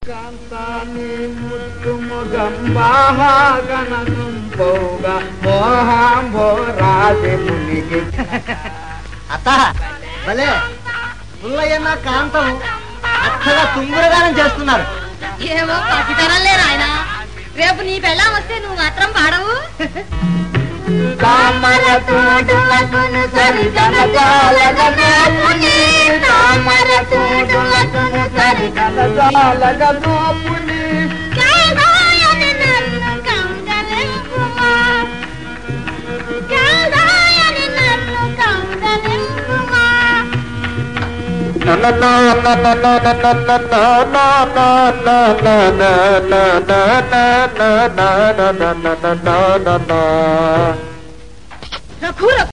కాంతాని ముద్దుముగంబాగననుంపోగా మోహాంబోరాజి మునిగి అత్త భలే పుల్లయ్యన్న కాంతం అచ్చగా తుంగురగానం చేస్తున్నారు ఏమో పసితరంలే నాయన రేపు నీ పెళ్ళాం వస్తే నువ్వు మాత్రం పాడవు తామర తోడులకును సరిగనజాలగనోపుని తామర తోడులకును సరిగనజాలగనోపుని కాదాయని నన్ను కౌగలింపుమా. కాదాయని నన్ను కౌగలింపుమా. రఘు, రఘు.